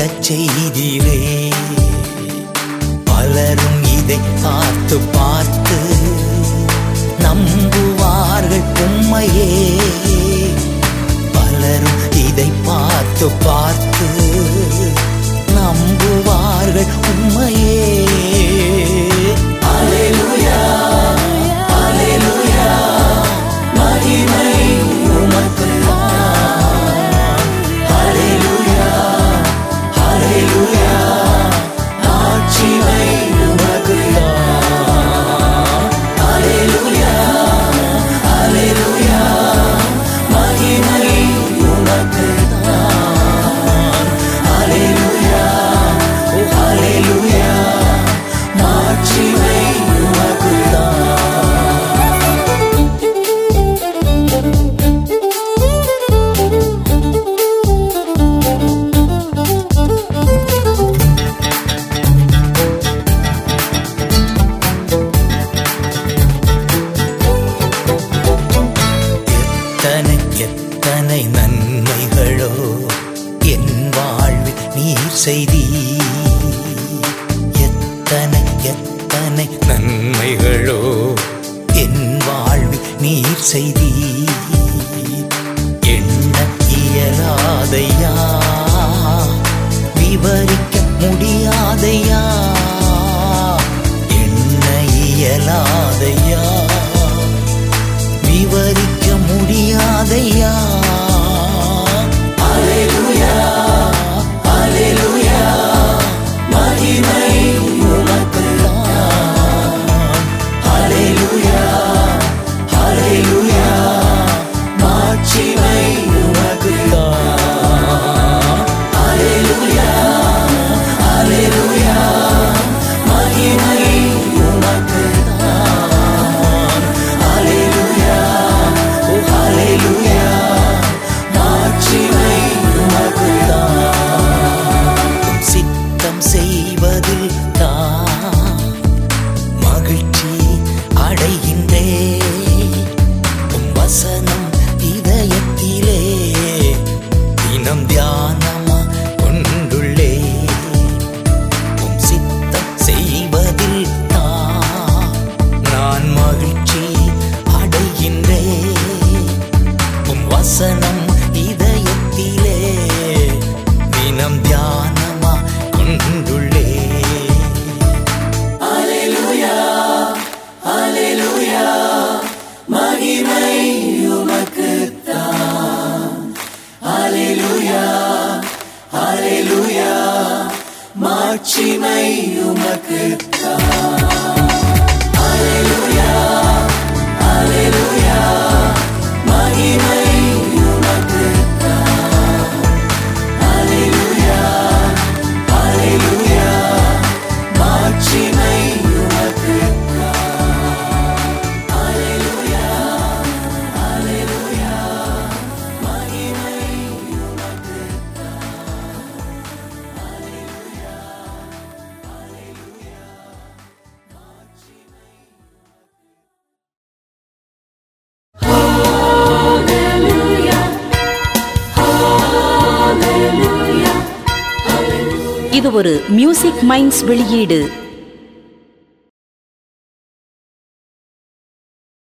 வாழச் செய்திரே பலரும் இதை பார்த்து பார்த்து நம்புவார்கள் உண்மையே பலரும் இதை பார்த்து பார்த்து நம்புவார்கள் உண்மையே அல்லேலூயா அல்லேலூயா மகிமை உமக்குத்தான் அல்லேலூயா அல்லேலூயா ஆட்சிமை உமக்குத்தான் அல்லேலூயா அல்லேலூயா மகிமை உமக்குத்தான் அல்லேலூயா ஓ அல்லேலூயா ஆட்சிமை உமக்குத்தான் எத்தனை எத்தனை நன்மைகளோ என் வாழ்வில் நீர் செய்தி எத்தனை எத்தனை நன்மைகளோ என் வாழ்வில் நீர் செய்தி எண்ண இயலாதையா விவரிக்க முடியாதையா எண்ண இயலாதையா விவரிக்க முடியாதையா அல்லேலூயா அல்லேலூயா மகிமை உமக்குத்தான் அல்லேலூயா அல்லேலூயா மாட்சிமை உமக்குத்தான் அல்லேலூயா அல்லேலூயா மகிமை உமக்குத்தான் அல்லேலூயா ஓ அல்லேலூயா மாட்சிமை உமக்குத்தான் உம் சித்தம் செய்வதில் தான் மகிழ்ச்சி அடைகின்றே உம் வசனம் இதயத்திலே தினம் தியானமா கொண்டுள்ளே உம் சித்தம் செய்வதில் தான் நான் மகிழ்ச்சி அடைகின்றே உம் வசனம் இதயத்திலே தினம் தியானமா கொண்டுள்ளே அலேலுயா அலேலுயா மகிமை உமக்குத்தான் அலேலுயா அலேலுயா மாட்சிமை உமக்குத்தான் அலேலுயா அலேலுயா மகிமை உமக்குத்தான் அலேலுயா அலேலுயா மாட்சிமை உமக்குத்தான் அலேலுயா அலேலுயா மகிமை இது ஒரு மியூசிக் மைண்ட்ஸ் வெளியீடு